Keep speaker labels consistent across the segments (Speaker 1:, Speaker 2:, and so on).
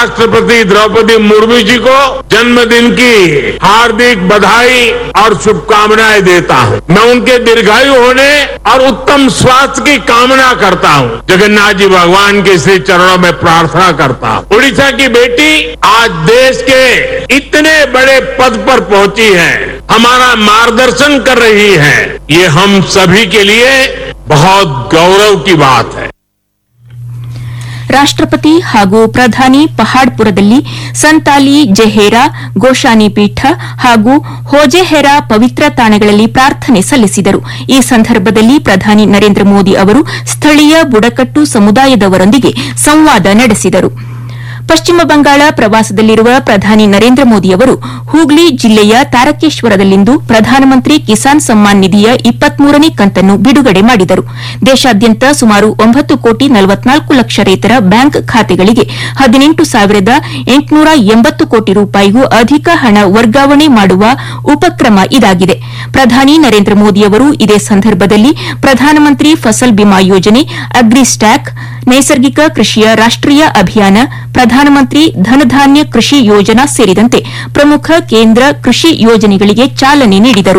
Speaker 1: राष्ट्रपति द्रौपदी मुर्मू जी को जन्मदिन की हार्दिक बधाई और शुभकामनाएं देता हूं मैं उनके दीर्घायु होने और उत्तम स्वास्थ्य की कामना करता हूं जगन्नाथ जी भगवान के श्री चरणों में प्रार्थना करता हूं उड़ीसा की बेटी आज देश के इतने बड़े पद पर पहुंची है हमारा मार्गदर्शन कर रही है ये हम सभी के लिए बहुत गौरव की बात है
Speaker 2: ರಾಷ್ಟ್ರಪತಿ ಹಾಗೂ ಪ್ರಧಾನಿ ಪಹಾಡ್ಪುರದಲ್ಲಿ ಸಂತಾಲಿ ಜೆಹೇರಾ ಗೋಶಾನಿ ಪೀಠ ಹಾಗೂ ಹೋಜೆಹೆರಾ ಪವಿತ್ರ ತಾಣಗಳಲ್ಲಿ ಪ್ರಾರ್ಥನೆ ಸಲ್ಲಿಸಿದರು ಈ ಸಂದರ್ಭದಲ್ಲಿ ಪ್ರಧಾನಿ ನರೇಂದ್ರ ಮೋದಿ ಅವರು ಸ್ಥಳೀಯ ಬುಡಕಟ್ಟು ಸಮುದಾಯದವರೊಂದಿಗೆ ಸಂವಾದ ನಡೆಸಿದರು ಪಶ್ಚಿಮ ಬಂಗಾಳ ಪ್ರವಾಸದಲ್ಲಿರುವ ಪ್ರಧಾನಿ ನರೇಂದ್ರ ಮೋದಿ ಅವರು ಹೂಗ್ಲಿ ಜಿಲ್ಲೆಯ ತಾರಕೇಶ್ವರದಲ್ಲಿಂದು ಪ್ರಧಾನಮಂತ್ರಿ ಕಿಸಾನ್ ಸಮ್ಮಾನ್ ನಿಧಿಯ ಇಪ್ಪತ್ಮೂರನೇ ಕಂತನ್ನು ಬಿಡುಗಡೆ ಮಾಡಿದರು ದೇಶಾದ್ಯಂತ ಸುಮಾರು ಒಂಬತ್ತು ಕೋಟಿ ನಲವತ್ನಾಲ್ಕು ಲಕ್ಷ ರೈತರ ಬ್ಯಾಂಕ್ ಖಾತೆಗಳಿಗೆ ಹದಿನೆಂಟು ಸಾವಿರದ ಎಂಟುನೂರ ಎಂಬತ್ತು ಕೋಟಿ ರೂಪಾಯಿಗೂ ಅಧಿಕ ಹಣ ವರ್ಗಾವಣೆ ಮಾಡುವ ಉಪಕ್ರಮ ಇದಾಗಿದೆ ಪ್ರಧಾನಿ ನರೇಂದ್ರ ಮೋದಿ ಅವರು ಇದೇ ಸಂದರ್ಭದಲ್ಲಿ ಪ್ರಧಾನಮಂತ್ರಿ ಫಸಲ್ ಬಿಮಾ ಯೋಜನೆ ಅಗ್ರಿಸ್ಟ್ಯಾಕ್ ನೈಸರ್ಗಿಕ ಕೃಷಿಯ ರಾಷ್ಟೀಯ ಅಭಿಯಾನ ಪ್ರಧಾನಮಂತ್ರಿ ಧನಧಾನ್ಯ ಕೃಷಿ ಯೋಜನಾ ಸೇರಿದಂತೆ ಪ್ರಮುಖ ಕೇಂದ್ರ ಕೃಷಿ ಯೋಜನೆಗಳಿಗೆ ಚಾಲನೆ ನೀಡಿದರು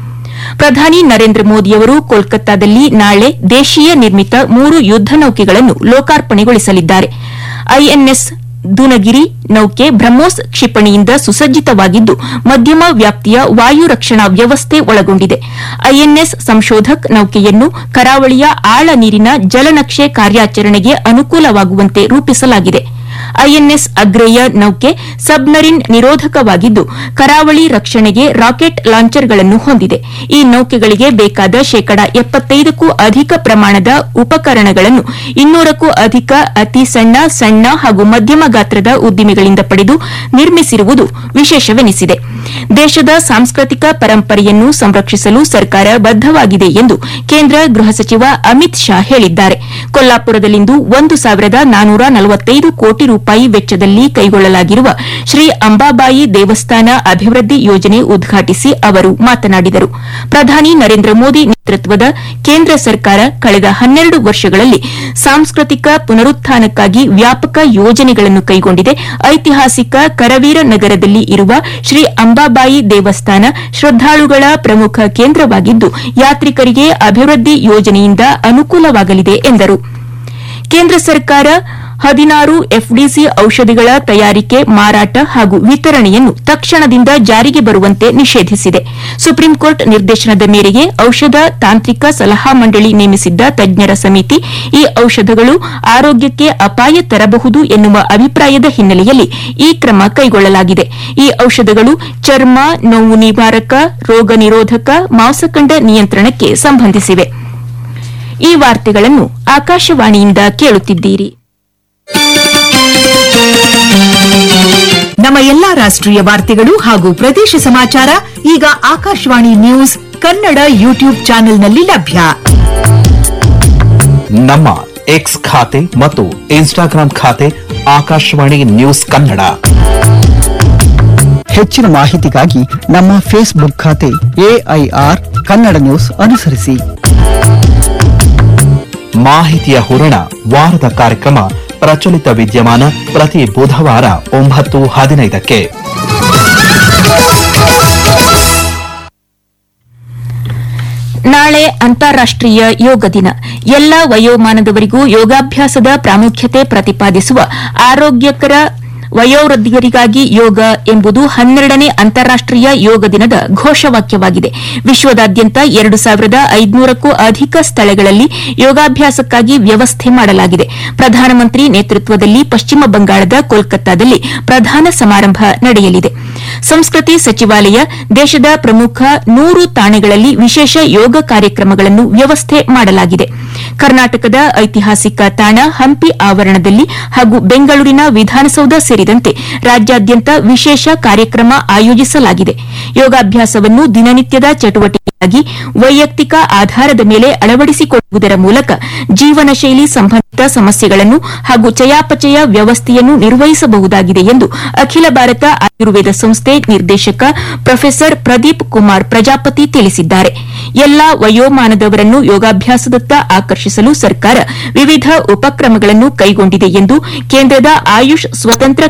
Speaker 2: ಪ್ರಧಾನಿ ನರೇಂದ್ರ ಮೋದಿಯವರು ಕೋಲ್ಕತ್ತಾದಲ್ಲಿ ನಾಳೆ ದೇಶೀಯ ನಿರ್ಮಿತ ಮೂರು ಯುದ್ದ ನೌಕೆಗಳನ್ನು ಲೋಕಾರ್ಪಣೆಗೊಳಿಸಲಿದ್ದಾರೆ ಐಎನ್ಎಸ್ ದುನಗಿರಿ ನೌಕೆ ಬ್ರಹ್ಮೋಸ್ ಕ್ಷಿಪಣಿಯಿಂದ ಸುಸಜ್ಜಿತವಾಗಿದ್ದು ಮಧ್ಯಮ ವ್ಯಾಪ್ತಿಯ ವಾಯು ರಕ್ಷಣಾ ವ್ಯವಸ್ಥೆ ಒಳಗೊಂಡಿದೆ ಐಎನ್ಎಸ್ ಸಂಶೋಧಕ್ ನೌಕೆಯನ್ನು ಕರಾವಳಿಯ ಆಳ ನೀರಿನ ಜಲನಕ್ಷೆ ಕಾರ್ಯಾಚರಣೆಗೆ ಅನುಕೂಲವಾಗುವಂತೆ ರೂಪಿಸಲಾಗಿದೆ ಐಎನ್ಎಸ್ ಅಗ್ರೇಯ ನೌಕೆ ಸಬ್ಮರಿನ್ ನಿರೋಧಕವಾಗಿದ್ದು ಕರಾವಳಿ ರಕ್ಷಣೆಗೆ ರಾಕೆಟ್ ಲಾಂಚರ್ಗಳನ್ನು ಹೊಂದಿದೆ ಈ ನೌಕೆಗಳಿಗೆ ಬೇಕಾದ ಶೇಕಡಾ ಎಪ್ಪತ್ತೈದಕ್ಕೂ ಅಧಿಕ ಪ್ರಮಾಣದ ಉಪಕರಣಗಳನ್ನು ಇನ್ನೂರಕ್ಕೂ ಅಧಿಕ ಅತಿ ಸಣ್ಣ ಸಣ್ಣ ಹಾಗೂ ಮಧ್ಯಮ ಗಾತ್ರದ ಉದ್ದಿಮೆಗಳಿಂದ ಪಡೆದು ನಿರ್ಮಿಸಿರುವುದು ವಿಶೇಷವೆನಿಸಿದೆ ದೇಶದ ಸಾಂಸ್ಕೃತಿಕ ಪರಂಪರೆಯನ್ನು ಸಂರಕ್ಷಿಸಲು ಸರ್ಕಾರ ಬದ್ದವಾಗಿದೆ ಎಂದು ಕೇಂದ್ರ ಗೃಹ ಸಚಿವ ಅಮಿತ್ ಶಾ ಹೇಳಿದ್ದಾರೆ ಕೊಲ್ಲಾಪುರದಲ್ಲಿಂದು ಒಂದು ಸಾವಿರದ ನಾನೂರ ನಲವತ್ತೈದು ಕೋಟಿ ರೂಪಾಯಿ ವೆಚ್ಚದಲ್ಲಿ ಕೈಗೊಳ್ಳಲಾಗಿರುವ ಶ್ರೀ ಅಂಬಾಬಾಯಿ ದೇವಸ್ಥಾನ ಅಭಿವೃದ್ಧಿ ಯೋಜನೆ ಉದ್ಘಾಟಿಸಿ ಅವರು ಮಾತನಾಡಿದರು ಪ್ರಧಾನಿ ನರೇಂದ್ರ ಮೋದಿ ನೇತೃತ್ವದ ಕೇಂದ್ರ ಸರ್ಕಾರ ಕಳೆದ ಹನ್ನೆರಡು ವರ್ಷಗಳಲ್ಲಿ ಸಾಂಸ್ಕೃತಿಕ ಪುನರುತ್ಥಾನಕ್ಕಾಗಿ ವ್ಯಾಪಕ ಯೋಜನೆಗಳನ್ನು ಕೈಗೊಂಡಿದೆ ಐತಿಹಾಸಿಕ ಕರವೀರ ನಗರದಲ್ಲಿ ಇರುವ ಶ್ರೀ ಅಂಬಾಬಾಯಿ ದೇವಸ್ಥಾನ ಶ್ರದ್ದಾಳುಗಳ ಪ್ರಮುಖ ಕೇಂದ್ರವಾಗಿದ್ದು ಯಾತ್ರಿಕರಿಗೆ ಅಭಿವೃದ್ಧಿ ಯೋಜನೆಯಿಂದ ಅನುಕೂಲವಾಗಲಿದೆ ಎಂದರು ಕೇಂದ್ರ ಸರ್ಕಾರ ಹದಿನಾರು ಎಫ್ಡಿಸಿ ಔಷಧಿಗಳ ತಯಾರಿಕೆ ಮಾರಾಟ ಹಾಗೂ ವಿತರಣೆಯನ್ನು ತಕ್ಷಣದಿಂದ ಜಾರಿಗೆ ಬರುವಂತೆ ನಿಷೇಧಿಸಿದೆ ಸುಪ್ರೀಂ ಕೋರ್ಟ್ ನಿರ್ದೇಶನದ ಮೇರೆಗೆ ಔಷಧ ತಾಂತ್ರಿಕ ಸಲಹಾ ಮಂಡಳಿ ನೇಮಿಸಿದ್ದ ತಜ್ಞರ ಸಮಿತಿ ಈ ಔಷಧಗಳು ಆರೋಗ್ಯಕ್ಕೆ ಅಪಾಯ ತರಬಹುದು ಎನ್ನುವ ಅಭಿಪ್ರಾಯದ ಹಿನ್ನೆಲೆಯಲ್ಲಿ ಈ ಕ್ರಮ ಕೈಗೊಳ್ಳಲಾಗಿದೆ ಈ ಔಷಧಗಳು ಚರ್ಮ ನೋವು ನಿವಾರಕ ರೋಗ ನಿರೋಧಕ ಮಾಂಸಖಂಡ ನಿಯಂತ್ರಣಕ್ಕೆ ಸಂಬಂಧಿಸಿವೆ ಈ ವಾರ್ತೆಗಳನ್ನು ಆಕಾಶವಾಣಿಯಿಂದ ಕೇಳುತ್ತಿದ್ದೀರಿ
Speaker 3: ನಮ್ಮ ಎಲ್ಲಾ ರಾಷ್ಟ್ರೀಯ ವಾರ್ತೆಗಳು ಹಾಗೂ ಪ್ರದೇಶ ಸಮಾಚಾರ ಈಗ ಆಕಾಶವಾಣಿ ನ್ಯೂಸ್ ಕನ್ನಡ ಯೂಟ್ಯೂಬ್ ಚಾನೆಲ್ನಲ್ಲಿ ಲಭ್ಯ
Speaker 4: ನಮ್ಮ ಎಕ್ಸ್ ಖಾತೆ ಮತ್ತು ಇನ್ಸ್ಟಾಗ್ರಾಂ ಖಾತೆ ಆಕಾಶವಾಣಿ ನ್ಯೂಸ್ ಕನ್ನಡ
Speaker 5: ಹೆಚ್ಚಿನ ಮಾಹಿತಿಗಾಗಿ ನಮ್ಮ ಫೇಸ್ಬುಕ್ ಖಾತೆ ಎಐಆರ್ ಕನ್ನಡ ನ್ಯೂಸ್ ಅನುಸರಿಸಿ
Speaker 4: ಮಾಹಿತಿಯ ಹೂರಣ ವಾರದ ಕಾರ್ಯಕ್ರಮ ಪ್ರಚಲಿತ ವಿದ್ಯಮಾನ ಪ್ರತಿ ಬುಧವಾರ ಒಂಬತ್ತು ಹದಿನೈದಕ್ಕೆ
Speaker 2: ನಾಳೆ ಅಂತಾರಾಷ್ಟೀಯ ಯೋಗ ದಿನ ಎಲ್ಲ ವಯೋಮಾನದವರಿಗೂ ಯೋಗಾಭ್ಯಾಸದ ಪ್ರಾಮುಖ್ಯತೆ ಪ್ರತಿಪಾದಿಸುವ ಆರೋಗ್ಯಕರ ವಯೋವೃದ್ಧಿಯರಿಗಾಗಿ ಯೋಗ ಎಂಬುದು ಹನ್ನೆರಡನೇ ಅಂತಾರಾಷ್ಟೀಯ ಯೋಗ ದಿನದ ಘೋಷವಾಕ್ಯವಾಗಿದೆ ವಿಶ್ವದಾದ್ಯಂತ ಎರಡು ಸಾವಿರದ ಐದುನೂರಕ್ಕೂ ಅಧಿಕ ಸ್ಥಳಗಳಲ್ಲಿ ಯೋಗಾಭ್ಯಾಸಕ್ಕಾಗಿ ವ್ಯವಸ್ಥೆ ಮಾಡಲಾಗಿದೆ ಪ್ರಧಾನಮಂತ್ರಿ ನೇತೃತ್ವದಲ್ಲಿ ಪಶ್ಚಿಮ ಬಂಗಾಳದ ಕೋಲ್ಕತ್ತಾದಲ್ಲಿ ಪ್ರಧಾನ ಸಮಾರಂಭ ನಡೆಯಲಿದೆ ಸಂಸ್ಕೃತಿ ಸಚಿವಾಲಯ ದೇಶದ ಪ್ರಮುಖ ನೂರು ತಾಣಗಳಲ್ಲಿ ವಿಶೇಷ ಯೋಗ ಕಾರ್ಯಕ್ರಮಗಳನ್ನು ವ್ಯವಸ್ಥೆ ಮಾಡಲಾಗಿದೆ ಕರ್ನಾಟಕದ ಐತಿಹಾಸಿಕ ತಾಣ ಹಂಪಿ ಆವರಣದಲ್ಲಿ ಹಾಗೂ ಬೆಂಗಳೂರಿನ ವಿಧಾನಸೌಧ ಸೇರಿದಂತೆ ರಾಜ್ಯಾದ್ಯಂತ ವಿಶೇಷ ಕಾರ್ಯಕ್ರಮ ಆಯೋಜಿಸಲಾಗಿದೆ ಯೋಗಾಭ್ಯಾಸವನ್ನು ದಿನನಿತ್ಯದ ಚಟುವಟಿಕೆಯಾಗಿ ವೈಯಕ್ತಿಕ ಆಧಾರದ ಮೇಲೆ ಅಳವಡಿಸಿಕೊಳ್ಳುವುದರ ಮೂಲಕ ಜೀವನ ಶೈಲಿ ಸಂಬಂಧಿತ ಸಮಸ್ಯೆಗಳನ್ನು ಹಾಗೂ ಚಯಾಪಚಯ ವ್ಯವಸ್ಥೆಯನ್ನು ನಿರ್ವಹಿಸಬಹುದಾಗಿದೆ ಎಂದು ಅಖಿಲ ಭಾರತ ಆಯುರ್ವೇದ ಸಂಸ್ಥೆ ನಿರ್ದೇಶಕ ಪ್ರೊಫೆಸರ್ ಪ್ರದೀಪ್ ಕುಮಾರ್ ಪ್ರಜಾಪತಿ ತಿಳಿಸಿದ್ದಾರೆ ಎಲ್ಲಾ ವಯೋಮಾನದವರನ್ನು ಯೋಗಾಭ್ಯಾಸದತ್ತ ಆಕರ್ಷಿಸಲು ಸರ್ಕಾರ ವಿವಿಧ ಉಪಕ್ರಮಗಳನ್ನು ಕೈಗೊಂಡಿದೆ ಎಂದು ಕೇಂದ್ರದ ಆಯುಷ್ ಸ್ವತಂತ್ರ